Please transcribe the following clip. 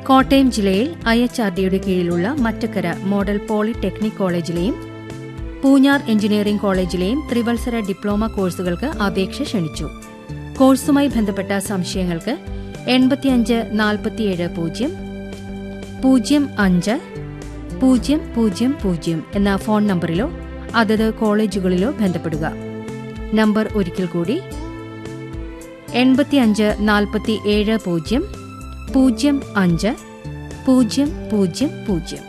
കോട്ടയം ജില്ലയിൽ I H R ഡിയുടെ കീഴിലുള്ള മറ്റക്കര മോഡൽ പോളിടെക്നിക് കോളേജിലെയും പൂഞ്ഞാർ എഞ്ചിനീയറിംഗ് കോളേജിലെയും ത്രിവത്സര ഡിപ്ലോമ കോഴ്സുകൾക്ക് അപേക്ഷ ക്ഷണിച്ചു കോഴ്സുമായി ബന്ധപ്പെട്ട സംശയങ്ങൾക്ക് എൺപത്തിയഞ്ച് നാൽപ്പത്തിയേഴ് പൂജ്യം പൂജ്യം അഞ്ച് പൂജ്യം പൂജ്യം പൂജ്യം എന്ന ഫോൺ നമ്പറിലോ അതത് കോളേജുകളിലോ ബന്ധപ്പെടുക നമ്പർ ഒരിക്കൽ കൂടി എൺപത്തിയഞ്ച് നാൽപ്പത്തി ഏഴ് പൂജ്യം പൂജ്യം അഞ്ച് പൂജ്യം പൂജ്യം പൂജ്യം